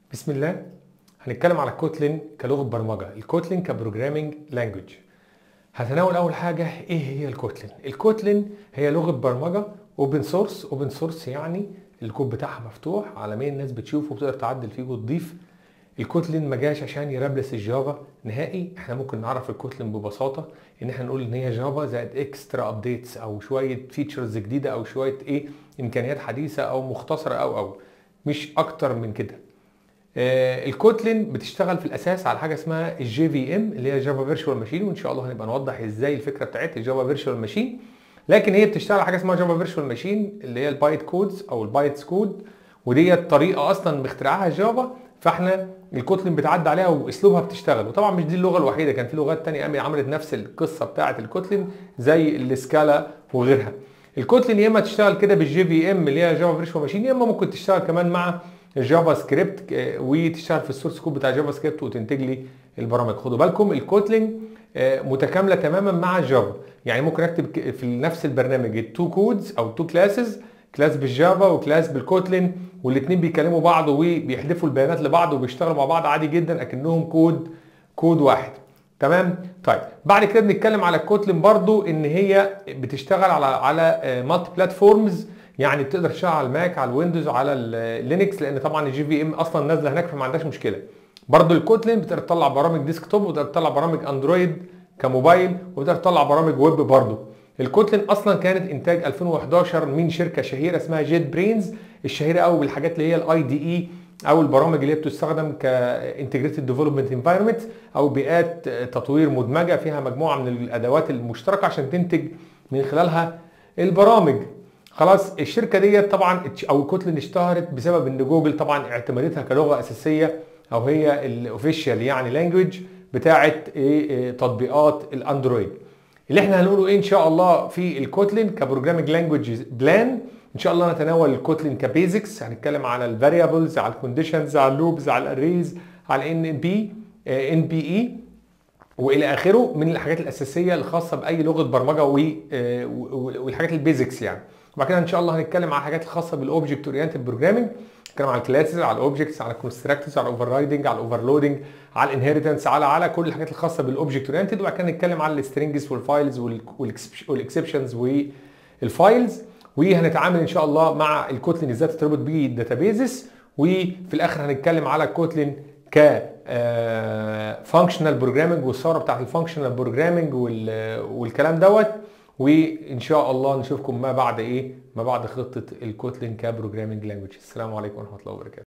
بسم الله هنتكلم على كوتلين كلغه برمجه الكوتلين كبروجرامينج لانجوج هتناول اول حاجه ايه هي الكوتلين الكوتلين هي لغه برمجه اوبن سورس اوبن سورس يعني الكود بتاعها مفتوح عالميا الناس بتشوفه وبتقدر تعدل فيه وتضيف الكوتلين ما جاش عشان يرابلس الجافا نهائي احنا ممكن نعرف الكوتلين ببساطه ان احنا نقول ان هي جافا زائد اكسترا ابديتس او شويه فيتشرز جديده او شويه ايه امكانيات حديثه او مختصره او او مش اكتر من كده آه، الكوتلين بتشتغل في الاساس على حاجه اسمها الجي في ام اللي هي جافا فيرتشوال ماشين وان شاء الله هنبقى نوضح ازاي الفكره بتاعت الجافا فيرتشوال ماشين لكن هي بتشتغل على حاجه اسمها جافا فيرتشوال ماشين اللي هي البايت كودز او البايتس كود وديت طريقه اصلا مخترعها جافا فاحنا الكوتلين بتعدي عليها واسلوبها بتشتغل وطبعا مش دي اللغه الوحيده كان في لغات تانية قامت عملت نفس القصه بتاعه الكوتلين زي السكالا وغيرها الكوتلين يا اما تشتغل كده بالجي في ام اللي هي جافا فيرتشوال ماشين يا اما ممكن تشتغل كمان مع الجافا سكريبت آه، وتشتغل في السورس كود بتاع جافا سكريبت وتنتج لي البرامج خدوا بالكم الكوتلين آه، متكامله تماما مع الجافا يعني ممكن اكتب ك- في نفس البرنامج التو كودز او تو كلاسز كلاس بالجافا وكلاس بالكوتلين والاثنين بيكلموا بعض وبيحذفوا البيانات لبعض وبيشتغلوا مع بعض عادي جدا اكنهم كود كود واحد تمام طيب بعد كده بنتكلم على الكوتلين برضو ان هي بتشتغل على على مالتي بلاتفورمز يعني بتقدر تشتغل على الماك على الويندوز على اللينكس لان طبعا الجي في ام اصلا نازله هناك فما عندهاش مشكله برضو الكوتلين بتقدر تطلع برامج ديسكتوب وتقدر تطلع برامج اندرويد كموبايل وتقدر تطلع برامج ويب برضو الكوتلين اصلا كانت انتاج 2011 من شركه شهيره اسمها جيت برينز الشهيره قوي بالحاجات اللي هي الاي دي اي او البرامج اللي هي بتستخدم كانتجريتد ديفلوبمنت انفايرمنت او بيئات تطوير مدمجه فيها مجموعه من الادوات المشتركه عشان تنتج من خلالها البرامج خلاص الشركه ديت طبعا اتش- او كوتلين اشتهرت بسبب ان جوجل طبعا اعتمدتها كلغه اساسيه او هي الاوفيشال يعني لانجوج بتاعه ايه إيه تطبيقات الاندرويد اللي احنا هنقوله ايه ان شاء الله في الكوتلين كبروجرامينج لانجوج بلان ان شاء الله نتناول الكوتلين كبيزكس هنتكلم على الفاريبلز على الكونديشنز على اللوبز على الاريز على ان بي ان بي اي والى اخره من الحاجات الاساسيه الخاصه باي لغه برمجه و- آه، و- والحاجات البيزكس يعني وبعد كده ان شاء الله هنتكلم على الحاجات الخاصه بالاوبجكت اورينتد بروجرامنج نتكلم على الكلاسز على الاوبجكتس على الكونستراكتورز على الاوفر رايدنج على الاوفرلودنج على الانهيرتنس على على كل الحاجات الخاصه بالاوبجكت اورينتد وبعد كده نتكلم على السترنجز والفايلز والاكسبشنز والفايلز وهنتعامل ان شاء الله مع الكوتلين ازاي تتربط بيه الداتابيزز وفي الاخر هنتكلم على الكوتلين ك فانكشنال بروجرامنج والثوره بتاعت الفانكشنال بروجرامنج والكلام دوت وان شاء الله نشوفكم ما بعد ايه ما بعد خطه الكوتلين كبروجرامنج لانجوج السلام عليكم ورحمه الله وبركاته